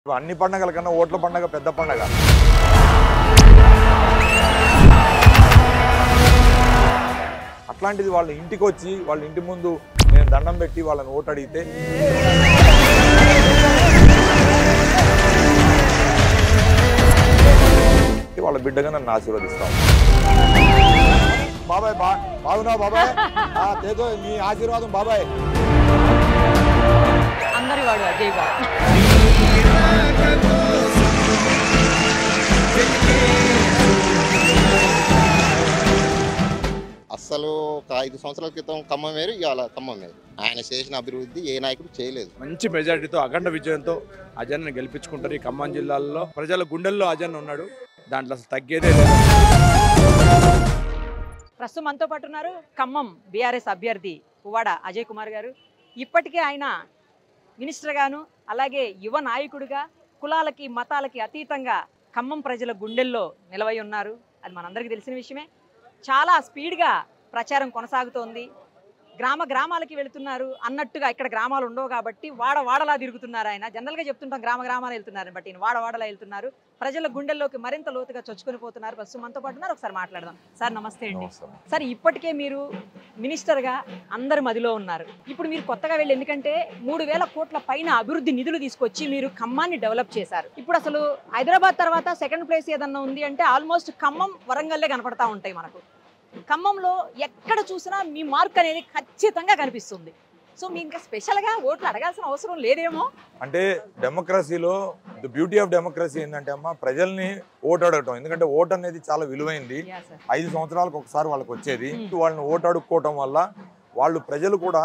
అన్ని పండగల కన్నా ఓట్ల పండగ పెద్ద పండగ అట్లాంటిది వాళ్ళ ఇంటికి వచ్చి వాళ్ళ ఇంటి ముందు నేను దండం పెట్టి వాళ్ళని ఓటు అడిగితే వాళ్ళ బిడ్డగా నన్ను ఆశీర్వదిస్తాం బాబాయ్ బా బాగున్నావు బాబాయ్ ఆ, తేజో నీ ఆశీర్వాదం బాబాయ్ అందరి వాడు అజయ్ గారు అస్సలు ఒక ఐదు సంవత్సరాల క్రితం ఖమ్మం వేరు ఇవాళ ఖమ్మం వేరు ఆయన చేసిన అభివృద్ధి ఏ నాయకుడు చేయలేదు మంచి మెజారిటీతో అఖండ విజయంతో అజయన్ గెలిపించుకుంటారు ఈ ఖమ్మం జిల్లాలో ప్రజల గుండెల్లో అజయన్ ఉన్నాడు దాంట్లో అసలు తగ్గేదే లేదు ప్రస్తుతం మనతో పాటు ఉన్నారు ఖమ్మం బీఆర్ఎస్ అభ్యర్థి పువ్వాడ అజయ్ కుమార్ గారు ఇప్పటికే ఆయన మినిస్టర్ గాను అలాగే యువ నాయకుడిగా కులాలకి మతాలకి అతీతంగా ఖమ్మం ప్రజల గుండెల్లో నిలవై ఉన్నారు అది మనందరికీ తెలిసిన విషయమే చాలా స్పీడ్గా ప్రచారం కొనసాగుతోంది గ్రామ గ్రామాలకి వెళుతున్నారు అన్నట్టుగా ఇక్కడ గ్రామాలు ఉండవు కాబట్టి వాడ వాడలా తిరుగుతున్నారు ఆయన జనరల్గా చెప్తుంటాం గ్రామ గ్రామాలు వెళ్తున్నారు బట్ ఈయన వాడ వాడలా వెళ్తున్నారు ప్రజల గుండెల్లోకి మరింత లోతుగా చొచ్చుకొని పోతున్నారు ప్రస్తుతం మనతో పాటు ఉన్నారు ఒకసారి మాట్లాడదాం సార్ నమస్తే అండి నమస్కారం. సార్ ఇప్పటికే మీరు మినిస్టర్గా అందరి మదిలో ఉన్నారు ఇప్పుడు మీరు కొత్తగా వెళ్ళి ఎందుకంటే మూడు వేల కోట్ల పైన అభివృద్ధి నిధులు తీసుకొచ్చి మీరు ఖమ్మాన్ని డెవలప్ చేశారు ఇప్పుడు అసలు హైదరాబాద్ తర్వాత సెకండ్ ప్లేస్ ఏదన్నా ఉంది అంటే ఆల్మోస్ట్ ఖమ్మం వరంగల్లే కనపడతా ఉంటాయి మనకు ఖమ్మంలో ఎక్కడ చూసినా మీ మార్క్ అనేది ఖచ్చితంగా కనిపిస్తుంది సో మీ ఇంకా స్పెషల్గా ఓట్లు అడగాల్సిన అవసరం లేదేమో అంటే డెమోక్రసీలో ద బ్యూటీ ఆఫ్ డెమోక్రసీ ఏంటంటే అమ్మ ప్రజల్ని ఓటు అడగటం ఎందుకంటే ఓటు అనేది చాలా విలువైంది యా సార్ ఐదు సంవత్సరాలకు ఒకసారి వాళ్ళకి వచ్చేది వాళ్ళని ఓటు అడుక్కోవటం వల్ల వాళ్ళు ప్రజలు కూడా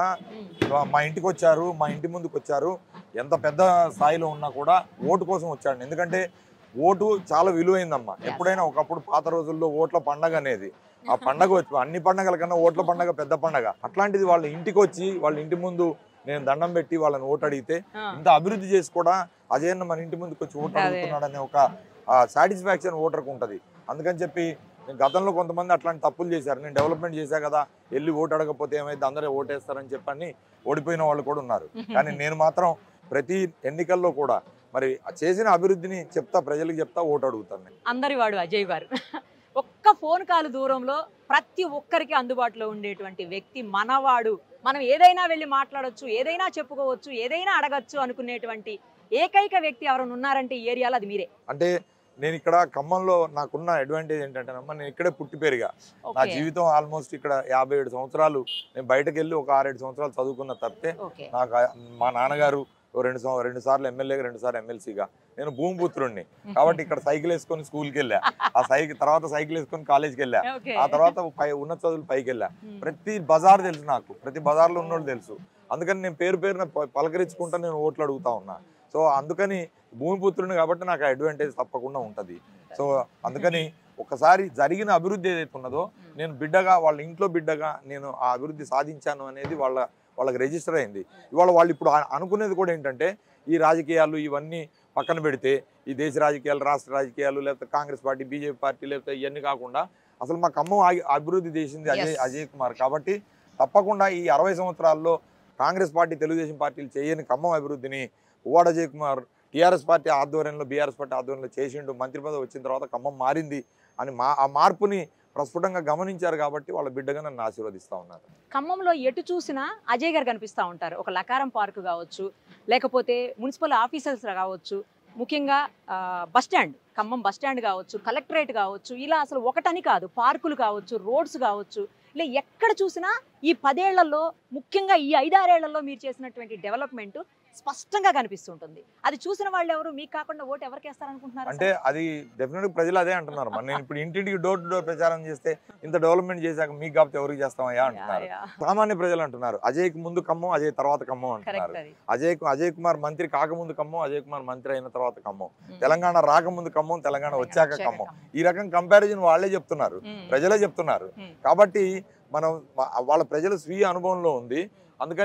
మా ఇంటికి వచ్చారు మా ఇంటి ముందుకు వచ్చారు ఎంత పెద్ద స్థాయిలో ఉన్నా కూడా ఓటు కోసం వచ్చాడు ఎందుకంటే ఓటు చాలా విలువైందమ్మా ఎప్పుడైనా ఒకప్పుడు పాత రోజుల్లో ఓట్ల పండగ అనేది ఆ పండగ వచ్చి అన్ని పండగల కన్నా ఓట్ల పండగ పెద్ద పండగ అట్లాంటిది వాళ్ళ ఇంటికి వచ్చి వాళ్ళ ఇంటి ముందు నేను దండం పెట్టి వాళ్ళని ఓటు అడిగితే ఇంత అభివృద్ధి చేసి కూడా అజయన్న మన ఇంటి ముందుకు వచ్చి ఓటు అదే. అడుగుతున్నాడు అనే ఒక సాటిస్ఫాక్షన్ ఓటర్కి ఉంటుంది అందుకని చెప్పి నేను గతంలో కొంతమంది అట్లాంటి తప్పులు చేశారు నేను డెవలప్మెంట్ చేశా కదా వెళ్ళి ఓటు అడగకపోతే ఏమైతే అందరూ ఓటేస్తారని చెప్పని ఓడిపోయిన వాళ్ళు కూడా ఉన్నారు కానీ నేను మాత్రం ప్రతి ఎన్నికల్లో కూడా మరి చేసిన అభివృద్ధిని చెప్తా ప్రజలకు చెప్తా ఓటు అడుగుతాను నేను. అందరి వాడు అజయ్ గారు ఒక్క ఫోన్ కాల్ దూరంలో ప్రతి ఒక్కరికి అందుబాటులో ఉండేటువంటి వ్యక్తి మనవాడు మనం ఏదైనా వెళ్ళి మాట్లాడొచ్చు ఏదైనా చెప్పుకోవచ్చు ఏదైనా అడగచ్చు అనుకునేటువంటి ఏకైక వ్యక్తి ఎవరైనా ఉన్నారంటే ఈ ఏరియాలో అది మీరే అంటే నేను ఇక్కడ ఖమ్మంలో నాకున్న అడ్వాంటేజ్ ఏంటంటేనమ్మా నేను ఇక్కడే పుట్టి పెరిగా నా ఓకే జీవితం ఆల్మోస్ట్ ఇక్కడ యాభై ఏడు సంవత్సరాలు నేను బయటకు వెళ్ళి ఒక ఆరేడు సంవత్సరాలు చదువుకున్న తప్పితే ఓకే నాకు ఆ- మా నాన్నగారు ఓ రెండు సం- రెండు సార్లు ఎమ్మెల్యేగా రెండు సార్లు ఎమ్మెల్సీగా నేను భూమిపుత్రుడిని కాబట్టి ఇక్కడ సైకిల్ వేసుకొని స్కూల్కి వెళ్ళా ఆ సైకిల్ తర్వాత సైకిల్ వేసుకొని కాలేజ్కి వెళ్ళా ఓకే ఆ తర్వాత పై ఉన్నత చదువులు పైకి వెళ్ళా ఉమ్. ప్రతి బజార్ తెలుసు నాకు ప్రతి బజార్లో ఉన్నోళ్ళు తెలుసు అందుకని నేను పేరు పేరున ప- పలకరించుకుంటా నేను ఓట్లు అడుగుతా ఉన్నా సో అందుకని భూమిపుత్రుని కాబట్టి నాకు అడ్వాంటేజ్ తప్పకుండా ఉంటుంది సో అందుకని ఒకసారి జరిగిన అభివృద్ధి ఏదైతే ఉన్నదో నేను బిడ్డగా వాళ్ళ ఇంట్లో బిడ్డగా నేను ఆ అభివృద్ధి సాధించాను అనేది వాళ్ళ వాళ్ళకి రిజిస్టర్ అయింది ఇవాళ వాళ్ళు ఇప్పుడు అ- అనుకునేది కూడా ఏంటంటే ఈ రాజకీయాలు ఇవన్నీ పక్కన పెడితే ఈ దేశ రాజకీయాలు రాష్ట్ర రాజకీయాలు లేకపోతే కాంగ్రెస్ పార్టీ బీజేపీ పార్టీ లేకపోతే ఇవన్నీ కాకుండా అసలు మా ఖమ్మం ఆగి- అభివృద్ధి చేసింది అజయ్ Yes. అజయ్ కుమార్ కాబట్టి తప్పకుండా ఈ అరవై సంవత్సరాల్లో కాంగ్రెస్ పార్టీ తెలుగుదేశం పార్టీలు చేయని ఖమ్మం అభివృద్ధిని పువ్వాడ అజయ్ కుమార్ టీఆర్ఎస్ పార్టీ ఆధ్వర్యంలో బీఆర్ఎస్ పార్టీ ఆధ్వర్యంలో చేసిండు మంత్రి పదవి వచ్చిన తర్వాత ఖమ్మం మారింది అని మా ఆ మార్పుని ప్రస్ఫుటంగా గమనించారు కాబట్టి వాళ్ళ బిడ్డగా నన్ను ఆశీర్వదిస్తా ఉన్నారు ఖమ్మంలో ఎటు చూసినా అజయ్ గారు కనిపిస్తూ ఉంటారు ఒక లకారం పార్క్ కావచ్చు లేకపోతే మున్సిపల్ ఆఫీసర్స్ కావచ్చు ముఖ్యంగా ఆ, bus stand Khammam bus stand కావచ్చు కలెక్టరేట్ కావచ్చు ఇలా అసలు ఒకటని కాదు పార్కులు కావచ్చు రోడ్స్ కావచ్చు ఇలా ఎక్కడ చూసినా ఈ పదేళ్లలో ముఖ్యంగా ఈ ఐదారేళ్లలో మీరు చేసినటువంటి డెవలప్మెంట్ స్పష్టంగా కనిపిస్తుంటుంది అది చూసిన వాళ్ళు ఎవరు మీకు కాకుండా ఓటు ఎవరికి వేస్తారనుకుంటున్నారు అంటే అది డెఫినెట్ ప్రజలు అదే అంటున్నారు మరి నేను ఇప్పుడు ఇంటింటికి డోర్ టు డోర్ ప్రచారం చేస్తే ఇంత డెవలప్మెంట్ చేశాక మీకు కాకపోతే ఎవరికి చేస్తామయ్యా అంటున్నారు సామాన్య ప్రజలు అంటున్నారు అజయ్కి ముందు ఖమ్మం అజయ్ తర్వాత ఖమ్మం అంటున్నారు కరెక్ట్ అది అజయ్ అజయ్ కుమార్ మంత్రి కాకముందు ఖమ్మం అజయ్ కుమార్ మంత్రి అయిన తర్వాత ఖమ్మం ఉమ్. తెలంగాణ రాకముందు ఖమ్మం తెలంగాణ వచ్చాక వచ్చాక ఖమ్మం ఈ రకం కంపారిజన్ వాళ్ళే చెప్తున్నారు ఉమ్. ప్రజలే చెప్తున్నారు ఉమ్. కాబట్టి మనం వా- వాళ్ళ ప్రజల స్వీయ అనుభవంలో ఉంది అందుకని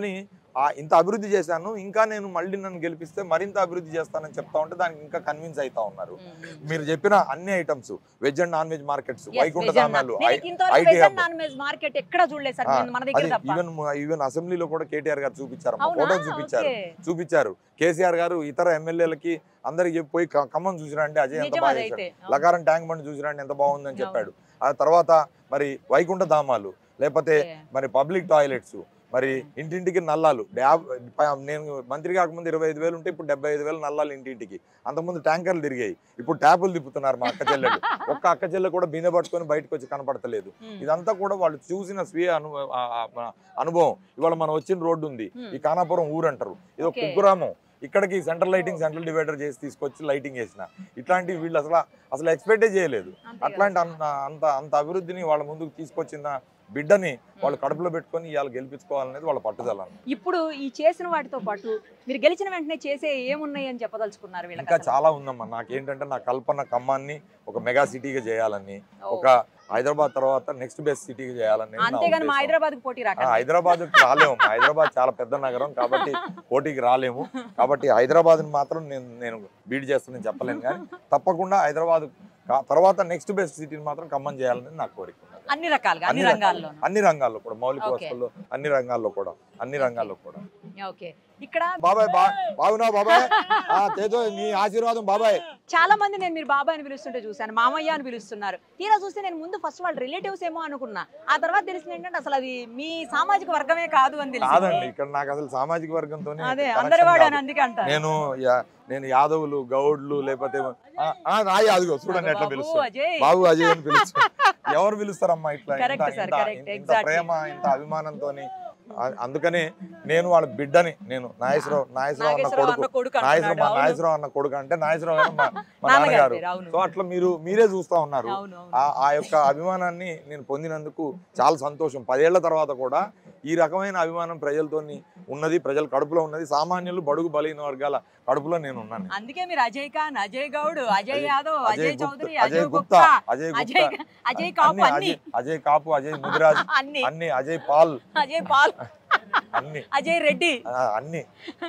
ఆ ఇంత అభివృద్ధి చేశాను ఇంకా నేను మళ్ళీ నన్ను గెలిపిస్తే మరింత అభివృద్ధి చేస్తానని చెప్తా ఉంటే దానికి ఇంకా కన్విన్స్ అవుతా ఉన్నారు మీరు చెప్పిన అన్ని items veg and non veg markets వైకుంఠ ధామాలు IT hub. Non veg market ఎక్కడ చూడలేదు సార్ ఆ, నేను మన దగ్గర అది తప్ప ఈవెన్ ఈవెన్ అసెంబ్లీలో కూడా కేటీఆర్ గారు చూపించారు అవునా? ఫోటో చూపించారు ఓకే. చూపించారు కేసీఆర్ గారు ఇతర ఎమ్మెల్యేలకి అందరికి చెప్పి పోయి క- ఖమ్మం చూసిరా అంటే అజయ్ ఎంత నిజం బాగా అదైతే చేశాడు లకారం ట్యాంక్ బండ్ చూసిరా అంటే ఎంత బాగుందని చెప్పాడు ఆ తర్వాత మరి వైకుంఠ ధామాలు లేకపోతే ఓకే. మరి పబ్లిక్ టాయిలెట్స్ మరి ఇంటింటికి నల్లాలు డ్యాబ్ ప- నేను మంత్రి కాకముందు ఇరవై ఐదు వేలు ఉంటే ఇప్పుడు డెబ్బై ఐదు వేలు నల్లాలు ఇంటింటికి అంతకుముందు ట్యాంకర్లు తిరిగాయి ఇప్పుడు ట్యాపులు తిప్పుతున్నారు మా అక్క చెల్లెలు ఒక్క అక్క చెల్లె కూడా బిందె పట్టుకొని బయటకు వచ్చి కనపడతలేదు ఉమ్. ఇదంతా కూడా వాళ్ళు చూసిన స్వీయ అను ఆ- ఆ- ఆ అనుభవం ఇవాళ మనం వచ్చిన రోడ్డు ఉంది ఉమ్. ఈ కానాపురం ఊరు అంటారు ఇది ఒక ఓకే. కుగ్రామం ఇక్కడికి సెంట్రల్ లైటింగ్ సెంట్రల్ డివైడర్ చేసి తీసుకొచ్చి లైటింగ్ చేసిన ఇట్లాంటివి వీళ్ళు అసలు అసలు ఎక్స్పెక్టే చేయలేదు అంతే కదా. అట్లాంటి అంత అంత అంత అభివృద్ధిని వాళ్ళ ముందుకు తీసుకొచ్చిన బిడ్డని వాళ్ళు కడుపులో పెట్టుకొని ఇవాళ గెలిపించుకోవాలనేది వాళ్ళ పట్టుదల అన్నమాట. ఇప్పుడు ఈ చేసిన వాటితో పాటు మీరు గెలిచిన వెంటనే చేసే ఏమున్నాయి అని చెప్పదలుచుకున్నారు వీళ్ళకి ఇంకా అసలు? చాలా ఉందమ్మా నాకేంటంటే నా కల్పన ఖమ్మాన్ని ఒక మెగా సిటీగా చేయాలని ఓ. ఒక హైదరాబాద్ తర్వాత నెక్స్ట్ బెస్ట్ సిటీగా చేయాలని నా అంతేగాని మా ఉద్దేశం. హైదరాబాద్ కి పోటీ ఆ, రాకండి హైదరాబాద్ రాలేము హైదరాబాద్ చాలా పెద్ద నగరం కాబట్టి పోటీకి రాలేము కాబట్టి హైదరాబాద్ మాత్రం నేను నేను బీట్ చేస్తానని చెప్పలేను కానీ తప్పకుండా హైదరాబాద్ కా- తర్వాత నెక్స్ట్ బెస్ట్ సిటీని మాత్రం ఖమ్మం చేయాలని నా కోరిక ఉన్నది. అన్ని రకాలుగా అన్ని అన్ని రంగాల్లో అన్ని రంగాల్లో కూడా మౌలిక Okay. వస్తువుల్లో అన్ని రంగాల్లో కూడా అన్ని రంగాల్లో కూడా ఓకే ఇక్కడ బాబాయ్ బా బాగున్నావు బాబాయ్ ఆ, తేజో నీ ఆశీర్వాదం బాబాయ్ చాలా మంది నేను మీరు బాబాయ్ అని పిలుస్తుంటే చూశాను మామయ్య అని పిలుస్తున్నారు తీరా చూస్తే నేను ముందు ఫస్ట్ వాళ్ళ రిలేటివ్స్ ఏమో అనుకున్నా ఆ తర్వాత తెలిసింది ఏంటంటే అసలు అది మీ సామాజిక వర్గమే కాదు అని కాదండి తెలిసింది ఇక్కడ నాకు అసలు సామాజిక వర్గంతో అదే అందరి వాడు అని అందుకే అంటారు నేను యా- నేను యాదవులు గౌడ్లు లేకపోతే ఆ, ఆ, నాయి అదిగో చూడండి ఎట్లా బాబు, పిలుస్తారు అజయ్ బాబు అజయ్ అని పిలుస్తారు ఎవరు పిలుస్తారమ్మా ఇట్లా ఇంత- Correct, sir, ఇంత- correct, ఇంత exactly. ప్రేమ ఇంత అభిమానంతోని ఆ- అందుకని నేను వాళ్ళ బిడ్డని నేను నాగేశ్వరరావు నాగేశ్వరరావు అన్న నాగేశ్వరరావు కొడుకు అన్న కొడుకు నాగేశ్వరరావు మా అంటున్నాడు. అవును. నాగేశ్వరరావు అన్న కొడుకు అంటే నాగేశ్వరరావు గారు మా మా నాన్నగారి నాన్నగారు పేరు, అవును. సో అట్లా మీరు మీరే చూస్తా ఉన్నారు అవును అవును. ఆ ఆ యొక్క అభిమానాన్ని నేను పొందినందుకు చాలా సంతోషం పదేళ్ల తర్వాత కూడా ఈ రకమైన అభిమానం ప్రజలతోని ఉన్నది ప్రజల కడుపులో ఉన్నది సామాన్యులు బడుగు బలహీన వర్గాల కడుపులో నేను ఉన్నాను అందుకే మీరు అజయ్ ఖాన్ అజయ్ గౌడ్ అజయ్ అజయ్- యాదవ్ అజయ్ అజయ్ గుప్తా చౌదరి అజయ్ అజయ్ గుప్తా గుప్తా అజయ్ అజయ్ గుప్తా అజయ్ కాపు అన్ని అన్ని అజయ్ అజయ్ కాపు అజయ్ ముదిరాజ్ అన్ని అన్ని అజయ్ పాల్ అజయ్ పాల్ అన్ని అజయ్ రెడ్డి ఆ, అన్ని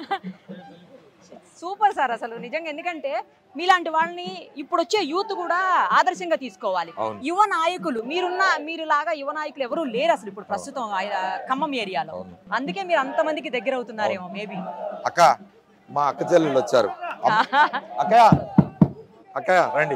సూపర్ సార్ అసలు నిజంగా ఎందుకంటే మీలాంటి వాళ్ళని ఇప్పుడు వచ్చే యూత్ కూడా ఆదర్శంగా తీసుకోవాలి అవును యువ నాయకులు మీరున్న మీరు లాగా యువ నాయకులు ఎవరు లేరు అసలు ఇప్పుడు ప్రస్తుతం ఆ- ఖమ్మం ఏరియాలో అవును అందుకే మీరు అంతమందికి దగ్గర అవుతున్నారేమో మేబీ అక్క మా అక్క చెల్లెళ్ళు వచ్చారు అమ్మ- అక్కయ్య అక్కయ్య రండి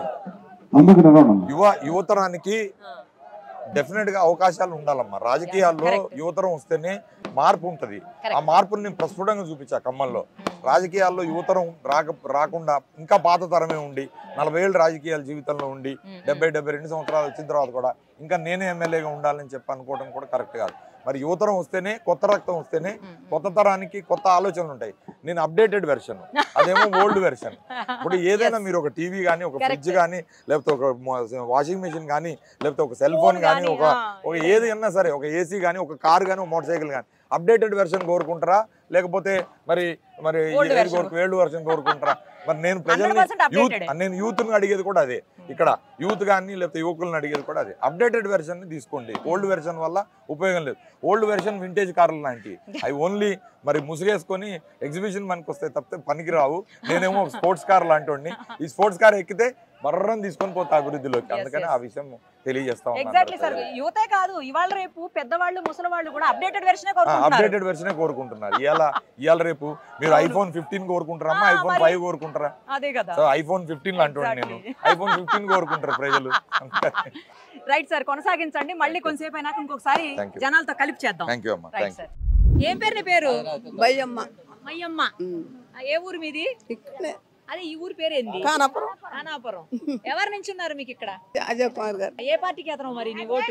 యువ యువతరానికి డెఫినెట్ గా అవకాశాలు ఉండాలమ్మా రాజకీయాల్లో Correct. యువతరం వస్తేనే మార్పు ఉంటది ఆ Correct. మార్పుని నేను ప్రస్ఫుటంగా చూపించా ఖమ్మంలో రాజకీయాల్లో యువతరం రాక రాకుండా ఇంకా పాత తరమే ఉండి నలభై ఏళ్ళు రాజకీయాల జీవితంలో ఉండి డెబ్బై డెబ్బై రెండు సంవత్సరాలు వచ్చిన తర్వాత కూడా ఇంకా నేనే ఎమ్మెల్యేగా ఉండాలని చెప్పి అనుకోవడం కూడా కరెక్ట్ కాదు మరి యువతరం వస్తేనే కొత్త రక్తం వస్తేనే కొత్త తరానికి కొత్త ఆలోచనలు ఉంటాయి నేను అప్డేటెడ్ వెర్షన్ అదేమో ఓల్డ్ వెర్షన్ ఇప్పుడు ఏదైనా మీరు ఒక టీవీ కానీ ఒక Correct. ఫ్రిడ్జ్ కానీ లేకపోతే ఒక వాషింగ్ మెషిన్ కానీ లేకపోతే ఒక సెల్ ఫోన్ కానీ ఒక ఒక ఏది అన్నా సరే ఒక ఏసీ కానీ ఒక కార్ కానీ ఒక మోటార్ సైకిల్ కానీ అప్డేటెడ్ వెర్షన్ కోరుకుంటారా లేకపోతే మరి మరి Old ఏది version. కోరుకు వేల్డ్ వెర్షన్ కోరుకుంటారా మరి నేను ప్రజల్ని 100% యూత్ updated. నేను యూత్ అడిగేది కూడా అదే ఇక్కడ యూత్ కానీ లేకపోతే యువకులను అడిగేది కూడా అదే అప్డేటెడ్ వెర్షన్ ని తీసుకోండి ఓల్డ్ వెర్షన్ వల్ల ఉపయోగం లేదు ఓల్డ్ వెర్షన్ వింటేజ్ కార్లు లాంటివి అవి ఓన్లీ మరి ముసుగేసుకొని ఎగ్జిబిషన్ మనకి వస్తే తప్పితే పనికి రావు నేనేమో స్పోర్ట్స్ కార్ లాంటి ఈ స్పోర్ట్స్ కార్ ఎక్కితే బర్రం తీసుకొని పోతా అభివృద్ధిలోకి Yes, అందుకని yes. ఆ విషయం తెలియజేస్తా ఎగ్జాక్ట్లీ సార్ యువతే కాదు ఇవాళ రేపు పెద్దవాళ్ళు ముసలి వాళ్ళు కూడా అప్డేటెడ్ వెర్షన్ కోరుకుంటున్నారు అప్డేటెడ్ వెర్షనే కోరుకుంటున్నారు ఇవాళ ఇవాళ రేపు మీరు అవును. ఐఫోన్ ఫిఫ్టీన్ కోరుకుంటారా ఆ, ఐఫోన్ మరి. ఫైవ్ కోరుకుంటారా అదే కదా సో ఐఫోన్ ఫిఫ్టీన్ అంటున్నాను నేను Exactly. ఐఫోన్ ఫిఫ్టీన్ కోరుకుంటారు ప్రజలు రైట్ సార్ కొనసాగించండి మళ్ళీ కొంతసేపు అయినాక ఇంకొకసారి Thank you. జనాలతో కలిపి చేద్దాం థ్యాంక్ యూ అమ్మా రైట్ థ్యాంక్ సార్ ఏం పేరు నీ పేరు భయమ్మ మయ్యమ్మ ఆ, ఏ ఊరు మీది ఇక్కడే అదే ఈ ఊరి పేరు ఏంది కానాపురం కానాపురం ఎవరు నుంచి ఉన్నారు మీకు ఇక్కడ అజయ్ కుమార్ గారు ఏ పార్టీకి అతను మరి నీ ఓటు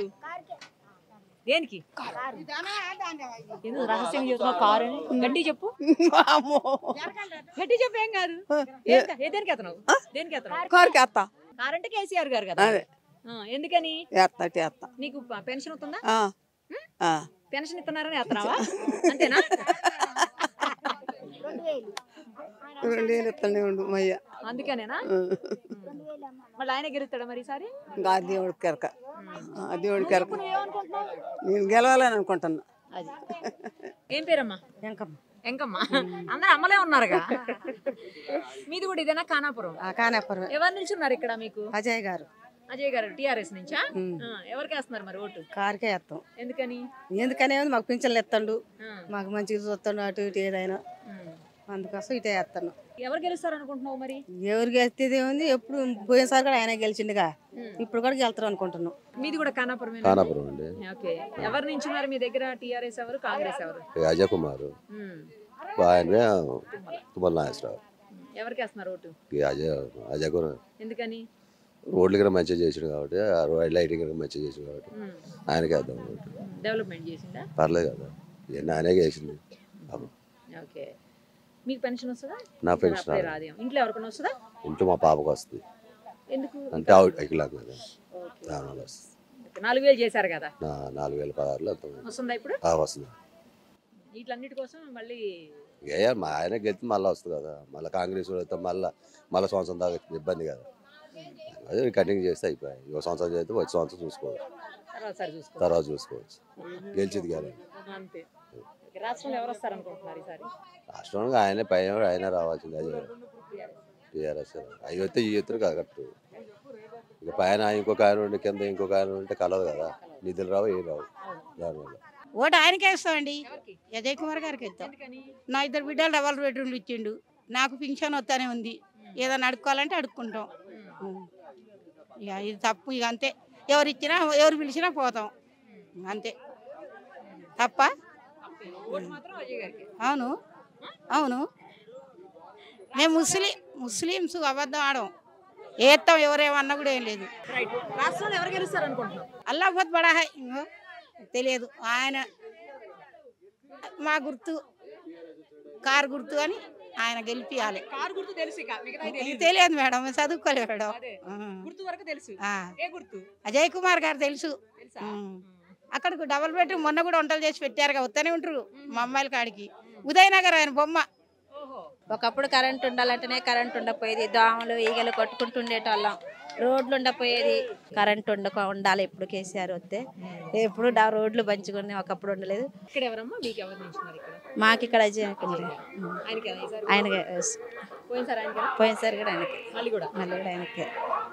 దేనికి ఎందుకు రహస్యంగా చెప్తున్నావు కారు అని గట్టి చెప్పు అమ్మో గట్టి చెప్పు ఏం కాదు ఏం కా- ఏ దేనికి అతను దేనికి అతను కారుకి ఎత్తా కారు అంటే కేసీఆర్ గారు కదా అదే ఆ, ఎందుకని ఎత్తా ఎత్తా నీకు ప- పెన్షన్ వస్తుందా ఆ, ఆ. పెన్షన్ ఇస్తున్నారని వేస్తున్నావా అంతేనా రెండు వేలు ఇస్తానే ఉండు మయ్య అందుకనేనా మళ్ళీ ఆయన గెలుస్తాడా మరి ఈసారి ఇంకా ఆ దేవుడి కెరక ఆ దేవుడి కెరక నువ్వేమనుకుంటున్నావు నేను గెలవాలని అనుకుంటున్నా అది ఏం పేరమ్మా వెంకమ్మ ఎంకమ్మ అందరు అమ్మలే ఉన్నారుగా మీది కూడా ఇదేనా ఖానాపురం కానేపురం ఎవరు నిల్చున్నారు ఇక్కడ మీకు అజయ్ గారు అజయ్ గారు టిఆర్ఎస్ నుంచా ఉమ్. ఆ, ఎవరికి వేస్తున్నారు మరి ఓటు కారుకే వేస్తాం ఎందుకని ఎందుకనే ఉంది మాకు పింఛన్లు ఎత్తండు ఆ, మాకు మంచిగా చూస్తాడు అటు ఇటు ఏదైనా ఉమ్. అందుకోసం ఇటే వేస్తాను ఎవరు గెలుస్తారు అనుకుంటున్నావు మరి ఎవరు గెలిచేది ఉంది ఎప్పుడు పోయినసారి కూడా ఆయన గెలిచిండుగా ఉమ్. ఇప్పుడు కూడా గెలుతారు అనుకుంటున్నాం మీది కూడా ఖానాపురం ఖానాపురం అండి ఓకే ఎవరు నించున్నారు మీ దగ్గర టిఆర్ఎస్ ఎవరు కాంగ్రెస్ ఎవరు ఈ అజయ్ కుమార్ ఉమ్. ఆయన తుమ్మల నాగేశ్వరరావు ఎవరికి వేస్తున్నారు ఓటు ఈ అజయ్ అజయ్ కుమార్ ఎందుకని రోడ్లు కూడా మంచిగా చేసాడు కాబట్టి ఆ రోడ్ లైటింగ్ కూడా మంచిగా చేసాడు కాబట్టి ఉమ్. ఆయనకే వేద్దాం ఓటు. డెవలప్మెంట్ చేసిందా పర్లేదు కదా ఇవన్నీ ఆయనే చేసింది పాపం. ఓకే మీకు పెన్షన్ వస్తుందా నా పెన్షన్ అప్పుడే రాదు. రాదేమో ఇంట్లో ఎవరికైనా వస్తుందా ఇంట్లో మా పాపకు వస్తుంది ఎందుకు అంటే అవుట్ ఎక్కలాం కదా ఓకే. దానివల్ల వస్తుంది ఓకే. నాలుగు వేలు చేశారు కదా నా నాలుగు వేల పదహారులో అంత వస్తుందా ఇప్పుడు ఆ, వస్తుంది వీటన్నిటి కోసం మళ్ళీ ఏ మా ఆయన గెలిచి మళ్ళీ వస్తుంది కదా మళ్ళీ కాంగ్రెస్ వాళ్ళు వస్తే మళ్ళీ మళ్ళీ సంవత్సరం దాకా ఇబ్బంది కదా అదే కంటిన్యూ చేస్తే అయిపోయాయి ఒక సంవత్సరం చేస్తే వచ్చే సంవత్సరం చూసుకోవచ్చు తర్వాత సారి చూసుకో తర్వాత చూసుకోవచ్చు గెలిచింది కానీ అంతే ఓకే. రాష్ట్రంలో ఎవరు వస్తారు అనుకుంటున్నారు ఈసారి రాష్ట్రానికి ఆయనే పైన ఆయన రావాల్సింది అదే టీఆర్ఎస్ అవి వస్తే ఈ ఎత్తురు కదా కరెక్ట్ ఇక పైన ఇంకొక ఆయన ఉండి కింద ఇంకొక ఆయన ఉంటే కలదు కదా నిధులు రావు ఏం రావు దానివల్ల ఓటు ఆయనకే ఇస్తామండి ఎవరికి అజయ్ కుమార్ గారికి ఇస్తాం ఎందుకని నా ఇద్దరు బిడ్డలు డబల్ బెడ్రూమ్లు ఇచ్చిండు నాకు పింఛన్ వస్తానే ఉంది ఏదైనా అడుక్కోవాలంటే అడుక్కుంటాం ఉం. ఇక ఇది తప్పు ఇక అంతే ఎవరు ఇచ్చినా ఎవరు పిలిచినా పోతాం అంతే తప్ప ఓటు మాత్రం అజయ్ గారికి అవును అవును మేము ముస్లిం ముస్లిమ్స్ అబద్ధం ఆడం ఏత్తాం ఎవరేమన్నా కూడా ఏం లేదు రైట్ రాష్ట్రంలో ఎవరు గెలుస్తారు అనుకుంటున్నాం అల్లాహ్ బడా హై ఇంగో తెలియదు ఆయన మా గుర్తు కారు గుర్తు అని ఆయన గెలిపియాలి కారు గుర్తు తెలుసు ఇక మిగతా తెలియదు తెలియదు మేడం మేము చదువుకోలేదు మేడం అదే ఆ. గుర్తు వరకు తెలుసు ఆ. ఏ గుర్తు అజయ్ కుమార్ గారు తెలుసు తెలుసా ఉమ్. అక్కడికి డబుల్ బెడ్రూమ్ మొన్న కూడా వంటలు చేసి పెట్టారుగా వస్తూనే ఉంటారు మా అమ్మాయిల కాడికి ఉదయనగర్ ఆయన బొమ్మ ఓహో ఒకప్పుడు కరెంట్ ఉండాలంటేనే కరెంట్ ఉండపోయేది దోమలు ఈగలు కొట్టుకుంటూ ఉండేటోళ్ళం రోడ్లు ఉండపోయేది కరెంట్ ఉండక ఉండాలి ఇప్పుడు కేసీఆర్ వస్తే ఎప్పుడు డా- రోడ్లు మంచిగా ఉన్నాయి ఒకప్పుడు ఉండలేదు ఇక్కడ ఎవరమ్మా మీకు ఎవరు నిల్చున్నారు ఇక్కడ మాకు ఇక్కడ అజయ్ ఉంది. ఆయనకి ఈసారి ఆయనకే పోయినసారి ఆయనకి పోయినసారి కూడా ఆయనకే మళ్ళీ కూడా మళ్ళీ కూడా ఆయనకే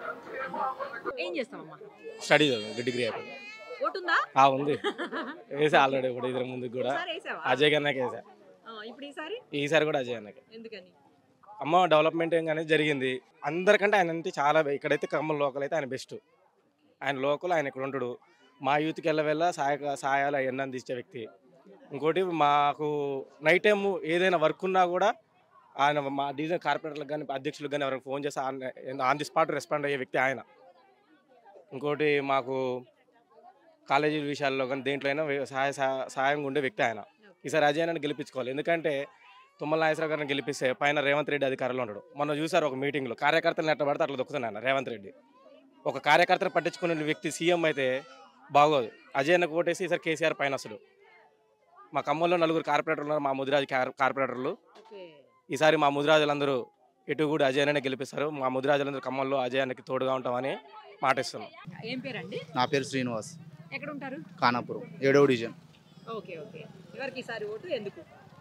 ఏం చేస్తామమ్మా స్టడీ చదువు డిగ్రీ అయిపోయింది ఓటు ఉందా ఆ ఉంది వేసా ఆల్రెడీ కూడా ఇద్దరు ముందుకు కూడా ఈసారి వేసావా అజయ్ గన్నకి వేసా ఆ, ఇప్పుడు ఈసారి ఈసారి కూడా అజయ్ అన్నకి ఎందుకని అమ్మ డెవలప్మెంట్ ఏం కానీ జరిగింది అందరికంటే ఆయన అంటే చాలా బె- ఇక్కడైతే ఖమ్మం లోకల్ అయితే ఆయన బెస్ట్ ఆయన లోకల్ ఆయన ఇక్కడ ఉంటాడు మా యూత్కి వెళ్ళవెళ్ళ సహాయ సహాయాలు అవన్నీ అందించే వ్యక్తి ఇంకోటి మాకు నైట్ టైం ఏదైనా వర్క్ ఉన్నా కూడా ఆయన మా డివిజన్ కార్పొరేటర్లకు కానీ అధ్యక్షులకు కానీ ఎవరికి ఫోన్ చేసి ఆన్ ది స్పాట్ రెస్పాండ్ అయ్యే వ్యక్తి ఆయన ఇంకోటి మాకు కాలేజీ విషయాల్లో కానీ దేంట్లో అయినా వే- సహాయ సహా- సహాయంగా ఉండే వ్యక్తి ఆయన ఈసారి అజయ్ నన్ను గెలిపించుకోవాలి ఎందుకంటే తుమ్మల నాగేశ్వర గారిని గెలిపిస్తే పైన రేవంత్ రెడ్డి అధికారంలో ఉన్నాడు మొన్న చూసారు ఒక మీటింగ్లో కార్యకర్తలు నెట్ట పడితే అట్లా దొక్కుతున్నాను రేవంత్ రెడ్డి ఒక కార్యకర్తను పట్టించుకునే వ్యక్తి సీఎం అయితే బాగోదు అజయ్ అన్నకు ఓటేసి ఈసారి కేసీఆర్ పైన వస్తాడు మా ఖమ్మంలో నలుగురు కార్పొరేటర్లు ఉన్నారు మా ముదిరాజు కార్- కార్పొరేటర్లు ఓకే ఈసారి మా ముదిరాజులందరూ ఇటు కూడా అజయ్ అన్ననే గెలిపిస్తారు మా ముదిరాజులందరూ ఖమ్మంలో అజయ్ అన్నకి తోడుగా ఉంటామని మాటిస్తున్నాం ఏం పేరండి నా పేరు శ్రీనివాస్ ఎక్కడ ఉంటారు ఖానాపురం ఏడవ డివిజన్ ఓకే ఓకే ఎవరికి ఈసారి ఓటు ఎందుకు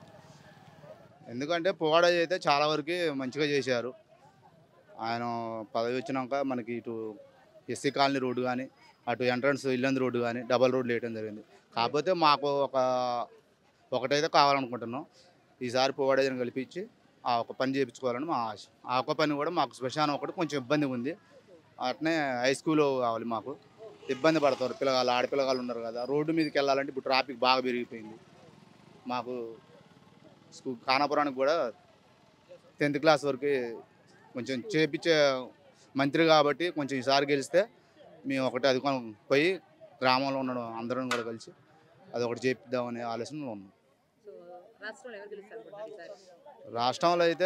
ఎందుకంటే పోవాడ అయితే చాలా వరకు మంచిగా చేశారు ఆయన పదవి వచ్చినాక మనకి ఇటు ఎస్సీ కాలనీ రోడ్డు కానీ అటు ఎంట్రన్స్ ఇల్లంది రోడ్డు కానీ డబల్ రోడ్లు వేయడం జరిగింది కాకపోతే మాకు ఒక ఒకటైతే కావాలనుకుంటున్నాం ఈసారి పోవాడేజీని కల్పించి ఆ ఒక పని చేయించుకోవాలని మా ఆశ ఆ ఒక పని కూడా మాకు శ్మశానం ఒకటి కొంచెం ఇబ్బంది ఉంది అట్నే హై స్కూల్ కావాలి మాకు ఇబ్బంది పడతారు పిల్లగాళ్ళు ఆడపిల్లగాళ్ళు ఉన్నారు కదా రోడ్డు మీదకి వెళ్ళాలంటే ఇప్పుడు ట్రాఫిక్ బాగా పెరిగిపోయింది మాకు స్కూల్ ఖానాపురానికి కూడా టెన్త్ క్లాస్ వరకు కొంచెం చేపించే మంత్రి కాబట్టి కొంచెం ఈసారి గెలిస్తే మేము ఒకటి అది కొన- పోయి గ్రామంలో ఉన్న అందరం కూడా కలిసి అది ఒకటి చేపిద్దామనే ఆలోచనలో ఉన్నాం సో రాష్ట్రంలో ఎవరు గెలుస్తారు అనుకుంటున్నారు ఈసారి రాష్ట్రంలో అయితే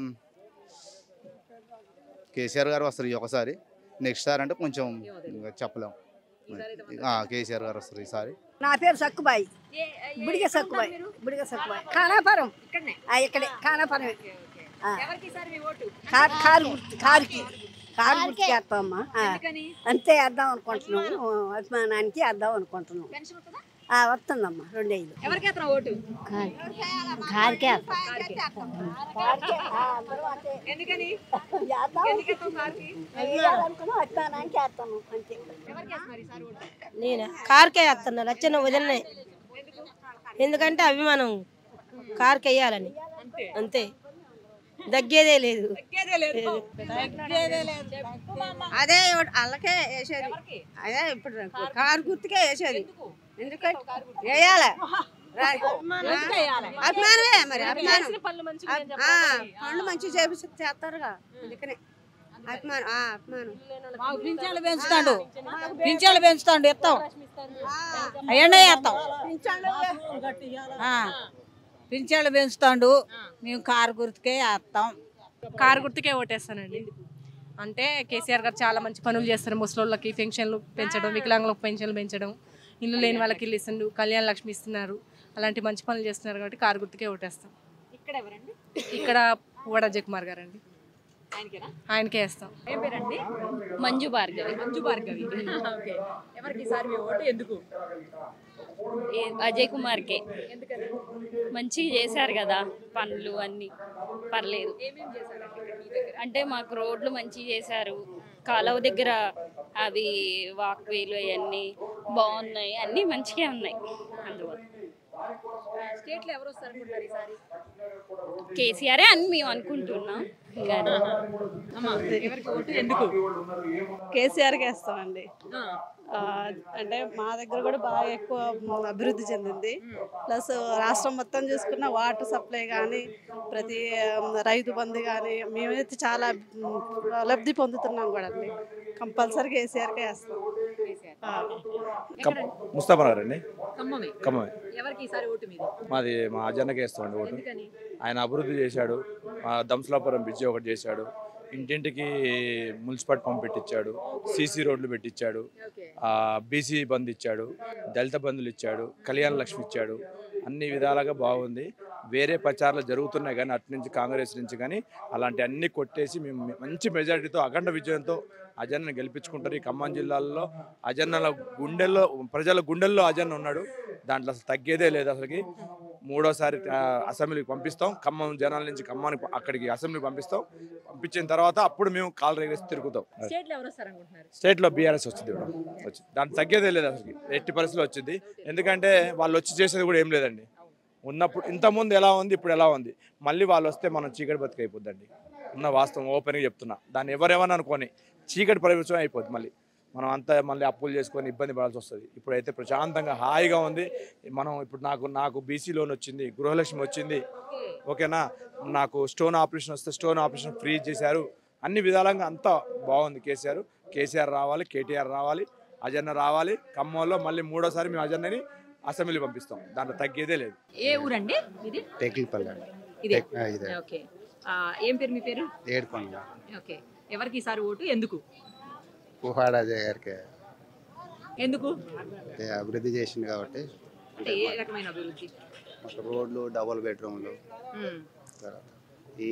కేసీఆర్ గారు వస్తారు ఈ ఒకసారి నెక్స్ట్ సారి అంటే కొంచెం ఇంకా చెప్పలేం ఈసారి అయితే ఆ, కేసీఆర్ గారు వస్తారు ఈసారి నా పేరు సక్కుబాయి ఏ- ఏ- బుడిగ ఎక్కడ సక్కుబాయి ఉంటారు మీరు? బుడిగ సక్కుబాయి ఖానాపురం ఇక్కడనే ఆ, ఇక్కడే ఖానాపురం ఓకే, ఓకే. ఆ. ఎవరికి ఈసారి మీ ఓటు కారు కారు గుర్తు కారుకి కారు గుర్తు చేస్తామమ్మా ఆ, ఎందుకని అంతే వేద్దాం అనుకుంటున్నాము అభిమానానికి వేద్దాం అనుకుంటున్నాం పెన్షన్ వస్తుందా ఆ, వస్తుందమ్మా రెండు ఐదు ఎవరికి వేస్తున్నావు ఓటు కారికే ఎందుకని నేను కార్కే వేస్తున్నా లచ్చన్న వదిలినాయి ఎందుకంటే అభిమానం కార్కి వేయాలని అంతే దగ్గేదే లేదు అదే వాళ్ళకే వేసేది అదే ఇప్పుడు కారు గుర్తుకే వేసేది ఎందుకంటే వేయాలి అభిమానమే మరి అభిమానం ఆ, పనులు మంచిగా చేపి చేస్తారుగా అందుకనే అభిమానం ఆ, అభిమానం మాకు పింఛన్లు పెంచుతాడు పింఛన్లు పెంచుతాడు ఎత్తాం అవన్నీ వేస్తాం ఆ, పింఛన్లు పెంచుతాడు మేము కారు గుర్తుకే వేస్తాం కారు గుర్తుకే ఓటేస్తానండి అంటే కేసీఆర్ గారు చాలా మంచి పనులు చేస్తారు ముసలోళ్ళకి పెన్షన్లు పెంచడం వికలాంగులకు పెన్షన్లు పెంచడం ఇల్లు లేని వాళ్ళకి ఇల్లు ఇస్తుండు కళ్యాణ లక్ష్మి ఇస్తున్నారు అలాంటి మంచి పనులు చేస్తున్నారు కాబట్టి కారు గుర్తుకే ఓటేస్తాం ఇక్కడ ఎవరండి ఇక్కడ పువ్వాడ అజయ్ కుమార్ గారు అండి ఆయనకేనా ఆయనకే వేస్తాం ఏం పేరండి మంజు భార్గవి మంజు భార్గవి ఓకే ఎవరికి ఈసారి మీ ఓటు ఎందుకు ఏ- అజయ్ కుమార్కే ఎందుకని మంచిగా చేశారు కదా పనులు అన్నీ పర్లేదు ఏమేం చేశారండి ఇక్కడ మీ దగ్గర అంటే మాకు రోడ్లు మంచిగా చేశారు కాలువ దగ్గర అవి వాక్వేలు అవన్నీ బాగున్నాయి అన్నీ మంచిగా ఉన్నాయి అందువల్ల స్టేట్ లో ఎవరు వస్తారు అనుకుంటారు ఈసారి కేసీఆరే అని మేము అనుకుంటున్నాం ఇంకా అమ్మా ఎవరికి ఓటు ఎందుకు కేసీఆర్కి వేస్తామండి ఆ. ఆ, అంటే మా దగ్గర కూడా బాగా ఎక్కువ అభివృద్ధి చెందింది ప్లస్ రాష్ట్రం మొత్తం చూసుకున్న వాటర్ సప్లై కానీ ప్రతి ఆ, రైతు బంధు కానీ మేమైతే చాలా ఉమ్, లబ్ధి పొందుతున్నాం కూడా అండి కంపల్సరీ కేసీఆర్కే వేస్తాం ఆ. ముస్తాఫా నగర్ అండి ఖమ్మమే ఖమ్మమే ఎవరికి ఈసారి ఓటు మీది మాది మా అజన్నకి వేస్తామండి ఓటు ఎందుకని ఆయన అభివృద్ధి చేశాడు మా దంసలాపురం బ్రిడ్జి ఒకటి చేశాడు ఇంటింటికి మున్సిపల్ పంప్ పెట్టించాడు సీసీ రోడ్లు పెట్టించాడు బీసీ బంద్ ఇచ్చాడు దళిత బంధులు ఇచ్చాడు కళ్యాణ లక్ష్మి ఇచ్చాడు అన్ని విధాలుగా బాగుంది వేరే ప్రచారాలు జరుగుతున్నాయి కానీ అటు నుంచి కాంగ్రెస్ నుంచి కానీ అలాంటి అన్ని కొట్టేసి మేము మంచి మెజారిటీతో అఖండ విజయంతో అజన్నను గెలిపించుకుంటారు ఈ ఖమ్మం జిల్లాలో అజన్నల గుండెల్లో ప్రజల గుండెల్లో అజన్న ఉన్నాడు దాంట్లో అసలు తగ్గేదే లేదు అసలుకి మూడోసారి ఆ, అసెంబ్లీకి పంపిస్తాం ఖమ్మం జనాల నుంచి ఖమ్మానికి అక్కడికి అసెంబ్లీకి పంపిస్తాం పంపించిన తర్వాత అప్పుడు మేము కాల్ రేగేసి తిరుగుతాం స్టేట్ లో ఎవరు వస్తారు అనుకుంటున్నారు స్టేట్లో బీఆర్ఎస్ వచ్చింది కూడా వచ్చింది దాని తగ్గేదే లేదు అసలు ఎట్టి పరిస్థితిలో వచ్చింది ఎందుకంటే వాళ్ళు వచ్చి చేసేది కూడా ఏం లేదండి ఉన్నప్పుడు ఇంతకుముందు ఎలా ఉంది ఇప్పుడు ఎలా ఉంది మళ్ళీ వాళ్ళు వస్తే మనం చీకటి బతికి అయిపోద్దండి ఉన్న వాస్తవం ఓపెన్గా చెప్తున్నా దాన్ని ఎవరేమని అనుకోని చీకటి ప్రవేశం అయిపోద్ది మళ్ళీ మనం అంతా మళ్ళీ అప్పులు చేసుకొని ఇబ్బంది పడాల్సి వస్తుంది ఇప్పుడైతే ప్రశాంతంగా హాయిగా ఉంది మనం ఇప్పుడు నాకు నాకు బీసీ లోన్ వచ్చింది గృహలక్ష్మి వచ్చింది ఓకేనా నాకు స్టోన్ ఆపరేషన్ వస్తే స్టోన్ ఆపరేషన్ ఫ్రీ చేశారు అన్ని విధాలంగా అంతా బాగుంది కేసీఆర్ కేసీఆర్ రావాలి కేటీఆర్ రావాలి అజన్న రావాలి ఖమ్మంలో మళ్ళీ మూడోసారి మేము అజన్నని అసెంబ్లీ పంపిస్తాం దాంట్లో తగ్గేదే లేదు ఏ ఊరండి ఇది టెక్లిపల్లి ఇదే ఆ, ఇదే. ఓకే ఆ, ఏం పేరు మీ పేరు ఏడుకొండ ఓకే ఎవరికి ఈసారి ఓటు ఎందుకు పుహాడ అజయ్ గారికి ఎందుకు అంటే అభివృద్ధి చేసింది కాబట్టి అంటే ఏ రకమైన అభివృద్ధి ఒక రోడ్లు డబుల్ బెడ్రూమ్లు ఉమ్. తర్వాత ఈ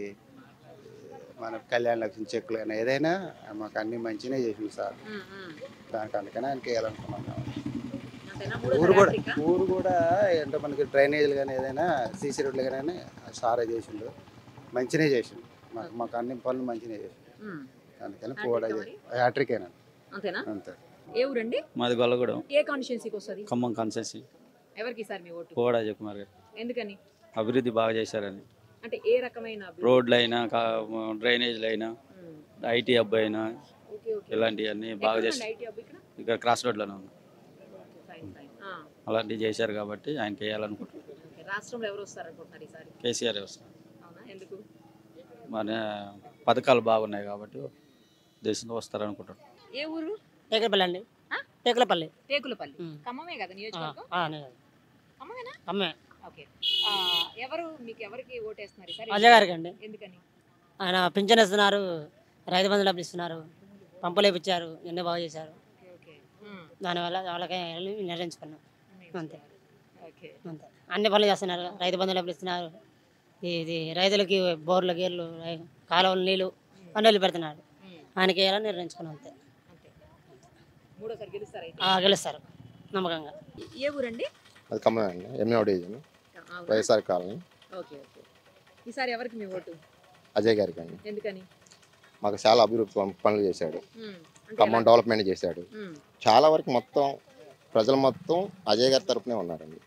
మన కళ్యాణ లక్ష్మి చెక్కులు కానీ ఏదైనా మాకు అన్ని మంచిగానే చేసింది సార్ ఉమ్, ఉమ్. దానికి అందుకనే ఆయనకి వేయాలనుకున్నాం మేము. అంతేనా? ఊరు మూడోసారి కూడా హ్యాట్రికా? ఊరు కూడా అంటే మనకి డ్రైనేజీలు కానీ ఏదైనా సీసీ రోడ్లు కానీ సారే చేసిండు మంచిగానే చేసిండు మాకు మాకు అన్ని పనులు మంచిగానే చేసిండు ఉమ్. అందుకని హ్యాట్రికా పోవడా మరి? హ్యాట్రికేనా అంతేనా అంతే ఏ ఊరండి మాది గొల్లగూడెం ఏ కాన్స్టిట్యున్సీకి వస్తుంది ఖమ్మం కాన్సెన్సీ ఎవరికి ఈసారి మీ ఓటు పోవడా అజయ్ కుమార్ గారు ఎందుకని అభివృద్ధి బాగా చేశారని అంటే ఏ రకమైన అభివృద్ధి? రోడ్లు అయినా డ్రైనేజ్లు అయినా ఉమ్. ఐటీ హబ్ అయినా ఓకే, ఓకే. ఇలాంటివన్నీ బాగా ఎక్కడ చేశారు ఉంది IT hub ఇక్కడ? ఇక్కడ క్రాస్ రోడ్లోనే ఉంది ఫైన్, ఫైన్. ఆ, అలాంటివి చేశారు కాబట్టి ఆయనకి వేయాలనుకుంటున్నాను ఓకే. రాష్ట్రంలో ఎవరు వస్తారు అనుకుంటున్నారు ఈసారి కేసీఆర్ వస్తారు అవునా ఎందుకు మన పథకాలు బాగున్నాయి కాబట్టి దేశంలో వస్తారనుకుంటున్నాను ఏ ఊరు టేకలపల్లి అండి టేకలపల్లి టేకులపల్లి ఉమ్. ఖమ్మమే కదా నియోజకవర్గం ఆ, ఆ, నేను. ఖమ్మమేనా అమ్మే ఓకే ఆ, ఎవరు మీకు ఎవరికి ఓటేస్తున్నారు ఈసారి అజయ్ గారికి అండి ఎందుకని ఆయన పింఛన్ ఇస్తున్నారు రైతు బంధు డబ్బులు ఇస్తున్నారు పంపులు వేపించారు ఎన్నో బాగా చేశారు ఓకే ఓకే ఉమ్. దానివల్ల వాళ్ళకే వెళ్ళి నిర్ణయించుకున్నాం అంతే ఓకే అంతే అన్ని పనులు చేస్తున్నారు రైతు బంధు డబ్బులు ఇస్తున్నారు ఇది రైతులకి బోర్లు గీర్లు రై- కాలువలు నీళ్ళు పనులు పెడుతున్నారు ఆయనకి వేయాలని నిర్ణయించుకున్నాం అంతే మూడోసారి గెలుస్తారు అయితే ఆ, గెలుస్తారు నమ్మకంగా ఏ ఊరండి అది ఖమ్మం అండి ఎనిమిదవ డివిజన్ అవునా? వైఎస్ఆర్ కాలనీ ఓకే ఓకే ఈసారి ఎవరికి మీ ఓటు అజయ్ గారికి అండి ఎందుకని మాకు చాలా అభివృద్ధి పన్- పనులు చేశాడు మ్మ్. అంటే ఖమ్మం ఎలా? డెవలప్మెంట్ చేశాడు మ్మ్. చాలా వరకు మొత్తం ప్రజలు మొత్తం అజయ్ గారి తరపునే ఉన్నారండి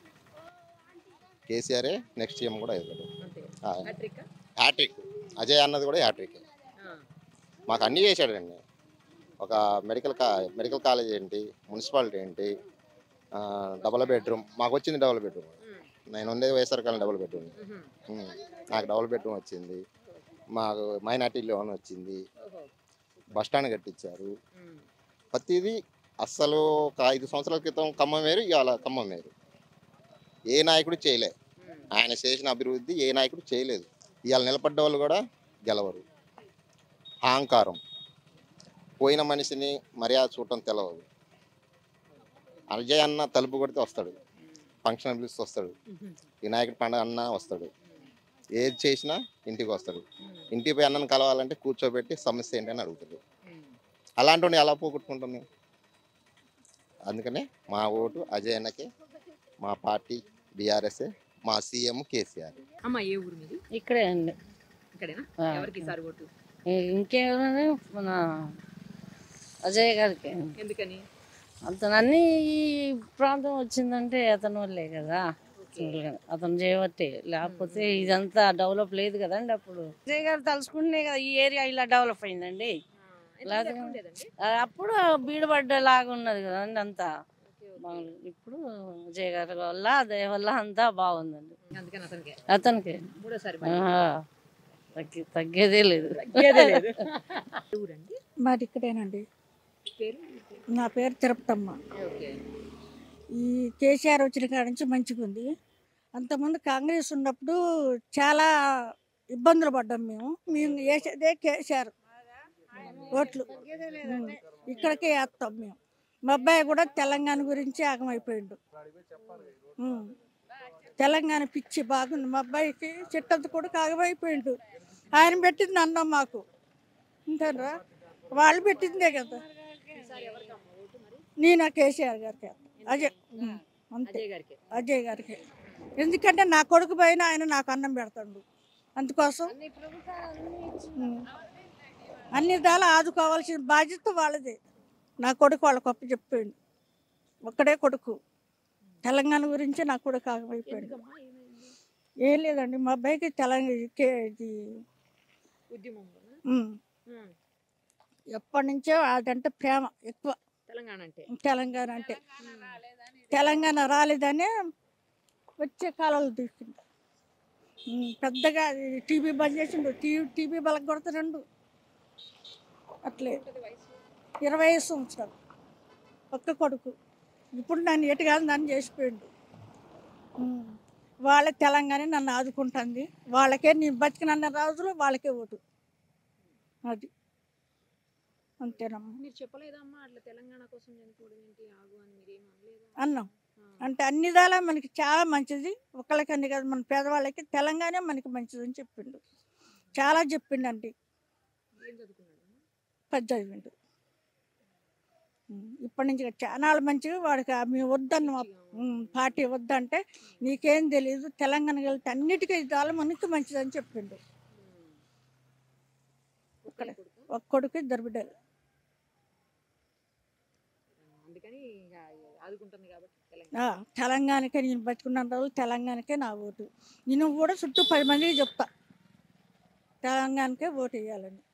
కేసీఆరే నెక్స్ట్ సీఎం కూడా అయ్యాడు అంతే. ఆ, హ్యాట్రిక్కా? హ్యాట్రిక్ అజయ్ అన్నది కూడా హ్యాట్రిక్ ఆ. మాకు అన్నీ చేశాడండి ఒక మెడికల్ కా మెడికల్ కాలేజ్ ఏంటి మున్సిపాలిటీ ఏంటి ఆ, డబుల్ బెడ్రూమ్ మాకు వచ్చింది డబుల్ బెడ్రూమ్ నేను ఉండేది వైఎస్ఆర్ కాలనీ డబుల్ బెడ్రూమ్ మ్మ్. ఉమ్, నాకు డబుల్ బెడ్రూమ్ వచ్చింది మాకు మైనార్టీ లోన్ వచ్చింది ఓహో. బస్ స్టాండ్ కట్టించారు మ్మ్. ప్రతిదీ అస్సలు ఒక ఐదు సంవత్సరాల క్రితం ఖమ్మం వేరు ఇవాళ ఖమ్మం వేరు ఏ నాయకుడు చేయలే ఆయన చేసిన అభివృద్ధి ఏ నాయకుడు చేయలేదు ఇవాళ నిలబడ్డ వాళ్ళు కూడా గెలవరు అహంకారం పోయిన మనిషిని మర్యాద చూడటం తెలవదు అజయ్ అన్న తలుపు కొడితే వస్తాడు ఫంక్షన్ పిలిస్తే వస్తాడు వినాయకుడి పండుగ అన్న వస్తాడు ఏది చేసినా ఇంటికి వస్తాడు ఇంటికి పోయి అన్నను కలవాలంటే కూర్చోబెట్టి సమస్య ఏంటని అడుగుతాడు అలాంటి వాడిని ఎలా పోగొట్టుకుంటాం మేము అందుకనే మా ఓటు అజయ్ అన్నకే మా పార్టీ బీఆర్ఎస్ఏ మా సీఎం కేసీఆర్ అమ్మ ఏ ఊరు మీది ఇక్కడే అండి ఇక్కడేనా ఆ. ఎవరికి ఈసారి ఓటు ఇంకేమైనా మన అజయ్ గారికి ఎందుకని అతను అన్ని ఈ ప్రాంతం వచ్చిందంటే అతను వల్లే కదా అతను చేయబట్టే లేకపోతే ఇదంతా డెవలప్ లేదు కదండి అప్పుడు అజయ్ గారు తలుచుకుంటే కదా ఈ ఏరియా ఇలా డెవలప్ అయిందండి లేకపోతే ఆ, అప్పుడు బీడుబడ్డలాగా ఉన్నది కదండి అంతా బాగుంది. ఇప్పుడు అజయ్ గారి వల్ల అదే వల్ల అంతా బాగుందండి అందుకని అతనికే అతనికి మూడోసారి ఆ, తగ్గి తగ్గేదే లేదు తగ్గేదే లేదు. ఊరండి మాది ఇక్కడేనండి పేరు నా పేరు తిరుపతమ్మ ఓకే ఈ కేసీఆర్ వచ్చిన కాడ నుంచి మంచిగా ఉంది అంతకుముందు కాంగ్రెస్ ఉన్నప్పుడు చాలా ఇబ్బందులు పడ్డాం మేము మేము వేసేదే కేసీఆర్ ఓట్లు ఉం. ఇక్కడికే వేస్తాం మేము మా అబ్బాయి కూడా తెలంగాణ గురించి ఆగమైపోయిండు ఉం. తెలంగాణ పిచ్చి బాగుంది మా అబ్బాయికి చెట్టంత కూడా ఆగమైపోయిండు ఆయన పెట్టింది అన్నం మాకు అంతేనా వాళ్ళు పెట్టిందే కదా నేను ఆ కేసీఆర్ గారికి వేస్తా. అజయ్ ఉం. అంతే అజయ్ గారికి అజయ్ గారికి ఎందుకంటే నా కొడుకు పైన ఆయన నాకు అన్నం పెడతాడు అందుకోసం ఉం. అన్ని విధాలు ఆదుకోవాల్సిన బాధ్యత వాళ్ళదే నా కొడుకు వాళ్ళ గొప్ప చెప్పాడు ఒక్కడే కొడుకు తెలంగాణ గురించి నా కొడుకు ఆగమైపోయాడు ఏం లేదండి మా అబ్బాయికి తెలంగాణ ఇది ఉద్యమంలోనా ఉం. ఉం. ఎప్పటి నుంచో అదంటే ప్రేమ ఎక్కువ తెలంగాణ అంటే తెలంగాణ అంటే తెలంగాణ రాలేదని వచ్చే కాలాలు తీసుకుంటా పెద్దగా టీవీ బంద్ చేసిండు టీవీ టీవీ బలక కొడుతున్నాడు అట్లే ఇరవై ఐదు సంవత్సరాలు ఒక్క కొడుకు ఇప్పుడు నన్ను ఎటు కాదు నన్ను చేసిపోయిండు ఉమ్. వాళ్ళ తెలంగాణ నన్ను ఆదుకుంటుంది వాళ్ళకే నేను బతికినన్న రోజులు వాళ్ళకే ఓటు అది అంతేనమ్మా మీరు చెప్పలేదమ్మా అట్లా తెలంగాణ కోసం చనిపోవడం ఏంటి ఆగు అని మీరేం అనలేదా అన్నాం అంటే అన్ని విధాలా మనకి చాలా మంచిది ఒకళ్ళకని కాదు మన పేదవాళ్ళకి తెలంగాణ మనకి మంచిది అని చెప్పిండు చాలా చెప్పిండండి ఏం చదువుకున్నాడు పెద్ద చదివిండు ఉం. ఇప్పటి నుంచి ఇక చాలా మంచిగా వాడికి ఆ మేము వద్దన్న పార్టీ వద్దంటే నీకేం తెలియదు తెలంగాణకి వెళ్తే అన్నిటికీ చాలా మనకి మంచిదని చెప్పిండు ఒక్కడ ఒక్క కొడుకు ఇద్దరు బిడ్డలు అందుకని ఇక ఆదుకుంటుంది కాబట్టి తెలంగాణ ఆ, తెలంగాణకే నేను బతుకున్న రోజులు తెలంగాణకే నా ఓటు నేను కూడా చుట్టూ పది మందికి చెప్తా తెలంగాణకే ఓటు వేయాలని